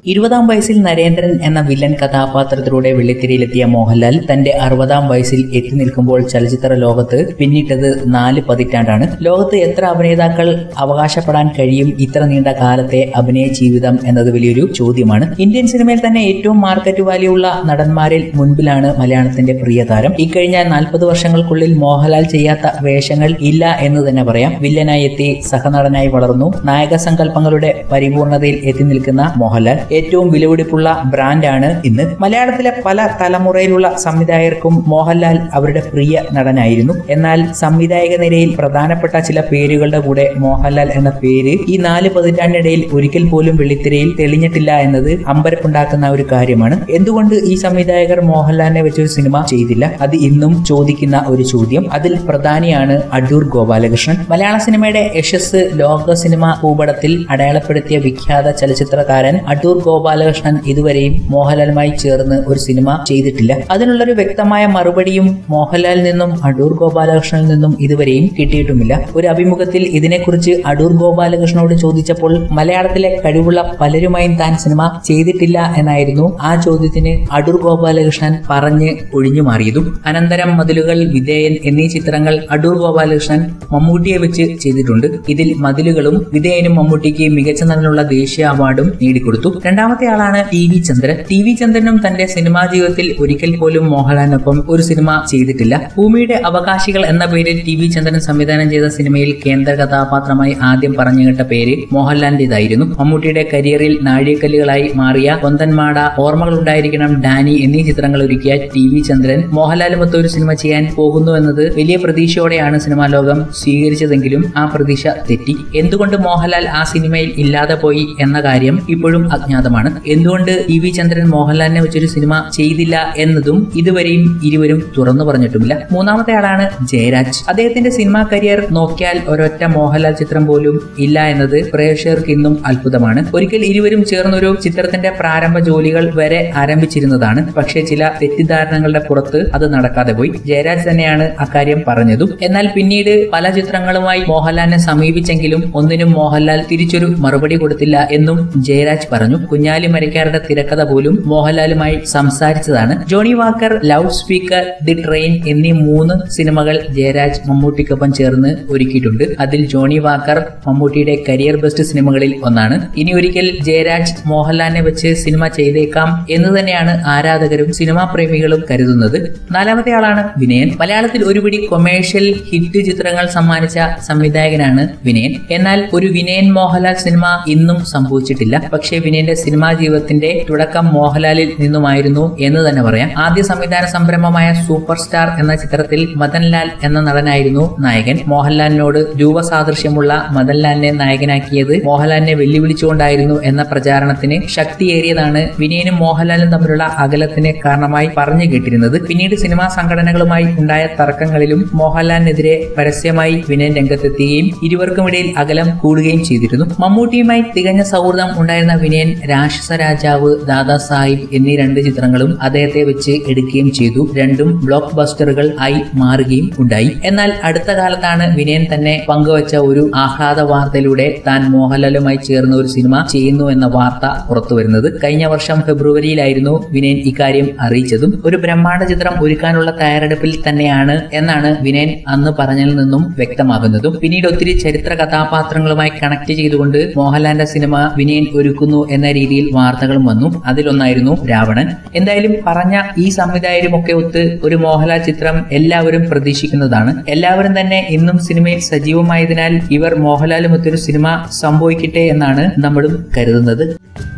ഇരുപതാം വയസ്സിൽ നരേന്ദ്രൻ എന്ന വില്ലൻ കഥാപാത്രത്തിലൂടെ വെള്ളിത്തിരയിലെത്തിയ മോഹൻലാൽ തന്റെ അറുപതാം വയസ്സിൽ എത്തി നിൽക്കുമ്പോൾ ചലച്ചിത്ര ലോകത്ത് പിന്നിട്ടത് നാല് പതിറ്റാണ്ടാണ് ലോകത്ത് എത്ര അഭിനേതാക്കൾ അവകാശപ്പെടാൻ കഴിയും ഇത്ര നീണ്ട കാലത്തെ അഭിനയ ജീവിതം എന്നത് വലിയൊരു ചോദ്യമാണ് ഇന്ത്യൻ സിനിമയിൽ തന്നെ ഏറ്റവും മാർക്കറ്റ് വാല്യൂ ഉള്ള നടന്മാരിൽ മുൻപിലാണ് മലയാളത്തിന്റെ പ്രിയ താരം ഇക്കഴിഞ്ഞ നാൽപ്പത് വർഷങ്ങൾക്കുള്ളിൽ മോഹൻലാൽ ചെയ്യാത്ത വേഷങ്ങൾ ഇല്ല എന്ന് തന്നെ പറയാം വില്ലനായി എത്തി സഹനടനായി വളർന്നു നായക സങ്കല്പങ്ങളുടെ പരിപൂർണതയിൽ എത്തി നിൽക്കുന്ന മോഹൻലാൽ ഏറ്റവും വിലപിടിപ്പുള്ള ബ്രാൻഡാണ് ഇന്ന് മലയാളത്തിലെ പല തലമുറയിലുള്ള സംവിധായകർക്കും മോഹൻലാൽ അവരുടെ പ്രിയ നടനായിരുന്നു എന്നാൽ സംവിധായക നിരയിൽ പ്രധാനപ്പെട്ട ചില പേരുകളുടെ കൂടെ മോഹൻലാൽ എന്ന പേര് ഈ നാല് പതിറ്റാണ്ടിനിടയിൽ ഒരിക്കൽ പോലും വെള്ളിത്തിരയിൽ തെളിഞ്ഞിട്ടില്ല എന്നത് അമ്പരപ്പുണ്ടാക്കുന്ന ഒരു കാര്യമാണ് എന്തുകൊണ്ട് ഈ സംവിധായകർ മോഹൻലാലിനെ വെച്ചൊരു സിനിമ ചെയ്തില്ല അത് ഇന്നും ചോദിക്കുന്ന ഒരു ചോദ്യം അതിൽ പ്രധാനിയാണ് അടൂർ ഗോപാലകൃഷ്ണൻ മലയാള സിനിമയുടെ യശസ് ലോക സിനിമ ഭൂപടത്തിൽ അടയാളപ്പെടുത്തിയ വിഖ്യാത ചലച്ചിത്രകാരൻ അടൂർ ഗോപാലകൃഷ്ണൻ ഇതുവരെയും മോഹൻലാലുമായി ചേർന്ന് ഒരു സിനിമ ചെയ്തിട്ടില്ല അതിനുള്ളൊരു വ്യക്തമായ മറുപടിയും മോഹൻലാലിൽ നിന്നും അടൂർ ഗോപാലകൃഷ്ണനിൽ നിന്നും ഇതുവരെയും കിട്ടിയിട്ടുമില്ല ഒരു അഭിമുഖത്തിൽ ഇതിനെക്കുറിച്ച് അടൂർ ഗോപാലകൃഷ്ണനോട് ചോദിച്ചപ്പോൾ മലയാളത്തിലെ കഴിവുള്ള പലരുമായും താൻ സിനിമ ചെയ്തിട്ടില്ല എന്നായിരുന്നു ആ ചോദ്യത്തിന് അടൂർ ഗോപാലകൃഷ്ണൻ പറഞ്ഞ് ഒഴിഞ്ഞു മാറിയതും അനന്തരം മതിലുകൾ വിധേയൻ എന്നീ ചിത്രങ്ങൾ അടൂർ ഗോപാലകൃഷ്ണൻ മമ്മൂട്ടിയെ വെച്ച് ചെയ്തിട്ടുണ്ട് ഇതിൽ മതിലുകളും വിധേയനും മമ്മൂട്ടിക്ക് മികച്ച നടനുള്ള ദേശീയ അവാർഡും നേടിക്കൊടുത്തു രണ്ടാമത്തെ ആളാണ് ടി വി ചന്ദ്രൻ ടി വി ചന്ദ്രനും തന്റെ സിനിമാ ജീവിതത്തിൽ ഒരിക്കൽ പോലും മോഹൻലാലിനൊപ്പം ഒരു സിനിമ ചെയ്തിട്ടില്ല ഭൂമിയുടെ അവകാശികൾ എന്ന പേരിൽ ടി വി ചന്ദ്രൻ സംവിധാനം ചെയ്ത സിനിമയിൽ കേന്ദ്ര കഥാപാത്രമായി ആദ്യം പറഞ്ഞു കേട്ട പേര് മോഹൻലാലിന്റേതായിരുന്നു മമ്മൂട്ടിയുടെ കരിയറിൽ നാഴികക്കല്ലുകളായി മാറിയ കൊന്തന്മാട ഓർമ്മകൾ ഉണ്ടായിരിക്കണം ഡാനി എന്നീ ചിത്രങ്ങൾ ഒരുക്കിയ ടി വി ചന്ദ്രൻ മോഹൻലാലുമൊത്ത് ഒരു സിനിമ ചെയ്യാൻ പോകുന്നു എന്നത് വലിയ പ്രതീക്ഷയോടെയാണ് സിനിമാ ലോകം സ്വീകരിച്ചതെങ്കിലും ആ പ്രതീക്ഷ തെറ്റി എന്തുകൊണ്ട് മോഹൻലാൽ ആ സിനിമയിൽ ഇല്ലാതെ പോയി എന്ന കാര്യം ഇപ്പോഴും അജ്ഞാതമാണ് എന്തുകൊണ്ട് ടി വി ചന്ദ്രൻ മോഹൻലാലിനെ വെച്ചൊരു സിനിമ ചെയ്തില്ല എന്നതും ഇതുവരെയും ഇരുവരും തുറന്നു പറഞ്ഞിട്ടുമില്ല മൂന്നാമത്തെ ആളാണ് ജയരാജ് അദ്ദേഹത്തിന്റെ സിനിമാ കരിയർ നോക്കിയാൽ ഒരൊറ്റ മോഹൻലാൽ ചിത്രം പോലും ഇല്ല എന്നത് പ്രേക്ഷകർക്ക് ഇന്നും അത്ഭുതമാണ് ഒരിക്കൽ ഇരുവരും ചേർന്നൊരു ചിത്രത്തിന്റെ പ്രാരംഭ ജോലികൾ വരെ ആരംഭിച്ചിരുന്നതാണ് പക്ഷേ ചില തെറ്റിദ്ധാരണകളുടെ പുറത്ത് അത് നടക്കാതെ പോയി ജയരാജ് തന്നെയാണ് അക്കാര്യം പറഞ്ഞതും എന്നാൽ പിന്നീട് പല ചിത്രങ്ങളുമായി മോഹൻലാലിനെ സമീപിച്ചെങ്കിലും ഒന്നിനും മോഹൻലാൽ തിരിച്ചൊരു മറുപടി കൊടുത്തില്ല എന്നും ജയരാജ് പറഞ്ഞു കുഞ്ഞാലി മരക്കാരുടെ തിരക്കഥ പോലും മോഹൻലാലുമായി സംസാരിച്ചതാണ് Johnny Walker Loudspeaker the train എന്നീ മൂന്ന് സിനിമകൾ ജയരാജ് മമ്മൂട്ടിക്കൊപ്പം ചേർന്ന് ഒരുക്കിയിട്ടുണ്ട് അതിൽ ജോണി വാക്കർ മമ്മൂട്ടിയുടെ കരിയർ ബെസ്റ്റ് സിനിമകളിൽ ഒന്നാണ് ഇനി ഒരിക്കൽ ജയരാജ് മോഹൻലാലിനെ വെച്ച് സിനിമ ചെയ്തേക്കാം എന്ന് തന്നെയാണ് ആരാധകരും സിനിമാ പ്രേമികളും കരുതുന്നത് നാലാമത്തെ ആളാണ് വിനയൻ മലയാളത്തിൽ ഒരുപിടി കൊമേഴ്ഷ്യൽ ഹിറ്റ് ചിത്രങ്ങൾ സമ്മാനിച്ച സംവിധായകനാണ് വിനയൻ എന്നാൽ ഒരു വിനയൻ മോഹൻലാൽ സിനിമ ഇന്നും സംഭവിച്ചിട്ടില്ല പക്ഷേ വിനയന്റെ സിനിമാ ജീവിതത്തിന്റെ തുടക്കം മോഹൻലാലിൽ നിന്നുമായിരുന്നു എന്ന് തന്നെ പറയാം ആദ്യ സംവിധാന സംരംഭമായ സൂപ്പർ സ്റ്റാർ എന്ന ചിത്രത്തിൽ മദൻലാൽ എന്ന നടനായിരുന്നു നായകൻ മോഹൻലാലിനോട് രൂപസാദൃശ്യമുള്ള മദൻലാലിനെ നായകനാക്കിയത് മോഹൻലാലിനെ വെല്ലുവിളിച്ചുകൊണ്ടായിരുന്നു എന്ന പ്രചാരണത്തിന് ശക്തിയേറിയതാണ് വിനയനും മോഹൻലാലും തമ്മിലുള്ള അകലത്തിന് കാരണമായി പറഞ്ഞു കേട്ടിരുന്നത് പിന്നീട് സിനിമാ സംഘടനകളുമായി ഉണ്ടായ തർക്കങ്ങളിലും മോഹൻലാലിനെതിരെ പരസ്യമായി വിനയൻ രംഗത്തെത്തുകയും ഇരുവർക്കുമിടയിൽ അകലം കൂടുകയും ചെയ്തിരുന്നു മമ്മൂട്ടിയുമായി തികഞ്ഞ സൗഹൃദം ഉണ്ടായിരുന്ന വിനയൻ രാക്ഷസ രാജാവ് ദാദാ സാഹിബ് എന്നീ രണ്ട് ചിത്രങ്ങളും അദ്ദേഹത്തെ വെച്ച് എടുക്കുകയും ചെയ്തു രണ്ടും ബ്ലോക്ക് ബസ്റ്ററുകൾ ആയി മാറുകയും ഉണ്ടായി എന്നാൽ അടുത്ത കാലത്താണ് വിനയൻ തന്നെ പങ്കുവച്ച ഒരു ആഹ്ലാദ വാർത്തയിലൂടെ താൻ മോഹൻലാലുമായി ചേർന്ന ഒരു സിനിമ ചെയ്യുന്നു എന്ന വാർത്ത പുറത്തുവരുന്നത് കഴിഞ്ഞ വർഷം ഫെബ്രുവരിയിലായിരുന്നു വിനയൻ ഇക്കാര്യം അറിയിച്ചതും ഒരു ബ്രഹ്മാണ്ഡ ചിത്രം ഒരുക്കാനുള്ള തയ്യാറെടുപ്പിൽ തന്നെയാണ് എന്നാണ് വിനയൻ അന്ന് പറഞ്ഞതിൽ നിന്നും വ്യക്തമാകുന്നതും പിന്നീട് ഒത്തിരി ചരിത്ര കഥാപാത്രങ്ങളുമായി കണക്ട് ചെയ്തുകൊണ്ട് മോഹൻലാലിന്റെ സിനിമ വിനയൻ ഒരുക്കുന്നു എന്ന രീതിയിൽ വാർത്തകളും വന്നു അതിലൊന്നായിരുന്നു രാവണൻ എന്തായാലും പറഞ്ഞ ഈ സംവിധായകരുമൊക്കെ ഒത്ത് ഒരു മോഹൻലാൽ ചിത്രം എല്ലാവരും പ്രതീക്ഷിക്കുന്നതാണ് എല്ലാവരും തന്നെ ഇന്നും സിനിമയിൽ സജീവമായതിനാൽ ഇവർ മോഹൻലാലും ഒത്തൊരു സിനിമ സംഭവിക്കട്ടെ എന്നാണ് നമ്മളും കരുതുന്നത്